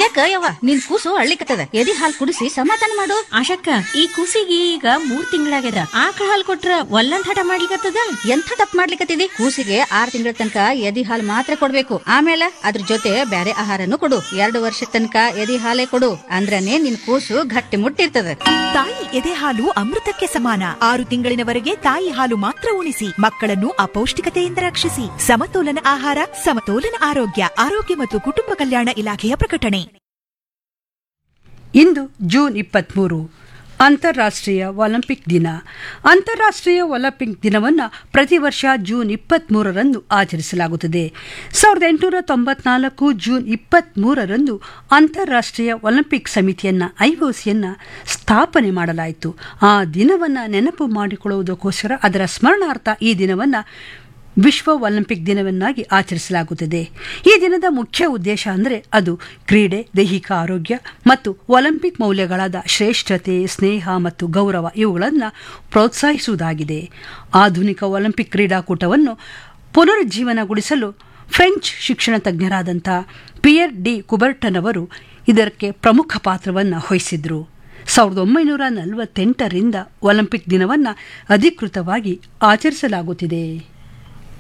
ಯಾಕ ಯವ್ವ ನಿನ್ ಕೂಸು ಅಳ್ಳಿಕತ್ತದ ಎದಿ ಹಾಲ್ ಕುಡಿಸಿ ಸಮಾಧಾನ ಮಾಡು ಆಶಕ್ಕ ಈ ಕೂಸಿಗೆ ಈಗ ಮೂರ್ ತಿಂಗಳಾಗ್ಯದ ಆಕಳ ಹಾಲ್ ಕೊಟ್ರ ಒಲ್ಲಂದ್ ಹಠ ಮಾಡ್ಲಿಕತ್ತದ ಎಂಥ ತಪ್ಪು ಮಾಡ್ಲಿಕತ್ತಿದಿ ಕೂಸಿಗೆ ಆರ್ ತಿಂಗಳ ತನಕ ಎದಿ ಹಾಲ್ ಮಾತ್ರ ಕೊಡ್ಬೇಕು ಆಮೇಲೆ ಅದ್ರ ಜೊತೆ ಬ್ಯಾರೆ ಆಹಾರನು ಕೊಡು ಎರಡು ವರ್ಷ ತನಕ ಎದಿ ಹಾಲೇ ಕೊಡು ಅಂದ್ರನೇ ನಿನ್ ಕೂಸು ಗಟ್ಟಿ ಮುಟ್ಟಿರ್ತದ ತಾಯಿ ಎದೆ ಹಾಲು ಅಮೃತಕ್ಕೆ ಸಮಾನ ಆರು ತಿಂಗಳಿನವರೆಗೆ ತಾಯಿ ಹಾಲು ಮಾತ್ರ ಉಣಿಸಿ ಮಕ್ಕಳನ್ನು ಅಪೌಷ್ಟಿಕತೆಯಿಂದ ರಕ್ಷಿಸಿ ಸಮತೋಲನ ಆಹಾರ ಸಮತೋಲನ ಆರೋಗ್ಯ ಆರೋಗ್ಯ ಮತ್ತು ಕುಟುಂಬ ಕಲ್ಯಾಣ ಇಲಾಖೆಯ ಪ್ರಕಟಣೆ ಇಂದು ಜೂನ್ ಇಪ್ಪತ್ತ್ಮೂರು ಅಂತಾರಾಷ್ಟ್ರೀಯ ಒಲಿಂಪಿಕ್ ದಿನ ಅಂತಾರಾಷ್ಟ್ರೀಯ ಒಲಿಂಪಿಕ್ ದಿನವನ್ನು ಪ್ರತಿ ವರ್ಷ ಜೂನ್ ಇಪ್ಪತ್ತ್ಮೂರರಂದು ಆಚರಿಸಲಾಗುತ್ತದೆ ಸಾವಿರದ ಎಂಟುನೂರ ತೊಂಬತ್ನಾಲ್ಕು ಜೂನ್ ಇಪ್ಪತ್ತ್ಮೂರರಂದು ಅಂತಾರಾಷ್ಟ್ರೀಯ ಒಲಿಂಪಿಕ್ ಸಮಿತಿಯನ್ನು ಐಒಸಿಯನ್ನು ಸ್ಥಾಪನೆ ಮಾಡಲಾಯಿತು ಆ ದಿನವನ್ನು ನೆನಪು ಮಾಡಿಕೊಳ್ಳುವುದಕ್ಕೋಸ್ಕರ ಅದರ ಸ್ಮರಣಾರ್ಥ ಈ ದಿನವನ್ನು ವಿಶ್ವ ಒಲಿಂಪಿಕ್ ದಿನವನ್ನಾಗಿ ಆಚರಿಸಲಾಗುತ್ತದೆ ಈ ದಿನದ ಮುಖ್ಯ ಉದ್ದೇಶ ಅಂದರೆ ಅದು ಕ್ರೀಡೆ ದೈಹಿಕ ಆರೋಗ್ಯ ಮತ್ತು ಒಲಿಂಪಿಕ್ ಮೌಲ್ಯಗಳಾದ ಶ್ರೇಷ್ಠತೆ ಸ್ನೇಹ ಮತ್ತು ಗೌರವ ಇವುಗಳನ್ನು ಪ್ರೋತ್ಸಾಹಿಸುವುದಾಗಿದೆ ಆಧುನಿಕ ಒಲಿಂಪಿಕ್ ಕ್ರೀಡಾಕೂಟವನ್ನು ಪುನರುಜ್ಜೀವನಗೊಳಿಸಲು ಫ್ರೆಂಚ್ ಶಿಕ್ಷಣ ತಜ್ಞರಾದಂಥ ಪಿಯರ್ ಡಿ ಕುಬರ್ಟನ್ ಅವರು ಇದಕ್ಕೆ ಪ್ರಮುಖ ಪಾತ್ರವನ್ನು ವಹಿಸಿದ್ರು ಸಾವಿರದ ಒಂಬೈನೂರ ನಲವತ್ತೆಂಟರಿಂದ ಒಲಿಂಪಿಕ್ ದಿನವನ್ನು ಅಧಿಕೃತವಾಗಿ ಆಚರಿಸಲಾಗುತ್ತಿದೆ